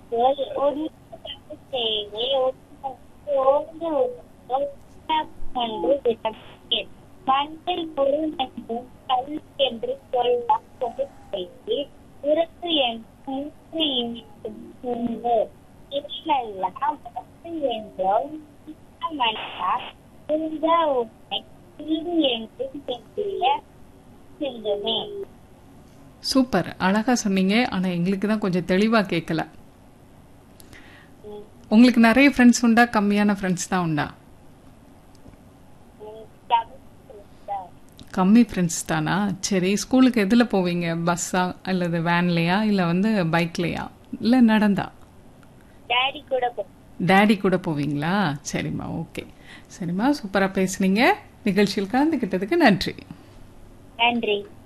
சொல் ஒன்று தேவை ஓர்ந்து ஒன்று விளக்கேன் மண்ணில் பொருள் என்று கல் என்று சொல்லலாம் கொடுத்து உரத்து என்று மூன்று இனிக்கும் உண்டு இதெல்லாம் வசு என்றும் மனிதர் இந்த உண்மை இது என்று சொல்லிய செல்லுமே சூப்பர் அழகா சொன்னீங்க ஆனா எங்களுக்கு தான் கொஞ்சம் தெளிவா கேட்கல உங்களுக்கு நிறைய ஃப்ரெண்ட்ஸ் உண்டா கம்மியான ஃப்ரெண்ட்ஸ் தான் உண்டா கம்மி ஃப்ரெண்ட்ஸ் தானா சரி ஸ்கூலுக்கு எதில் போவீங்க பஸ்ஸா அல்லது வேன்லையா இல்லை வந்து பைக்லையா இல்லை நடந்தா டாடி கூட போ- டேடி கூட போவீங்களா சரிம்மா ஓகே சரிம்மா சூப்பராக பேசுனீங்க நிகழ்ச்சியில் கலந்துக்கிட்டதுக்கு நன்றி நன்றி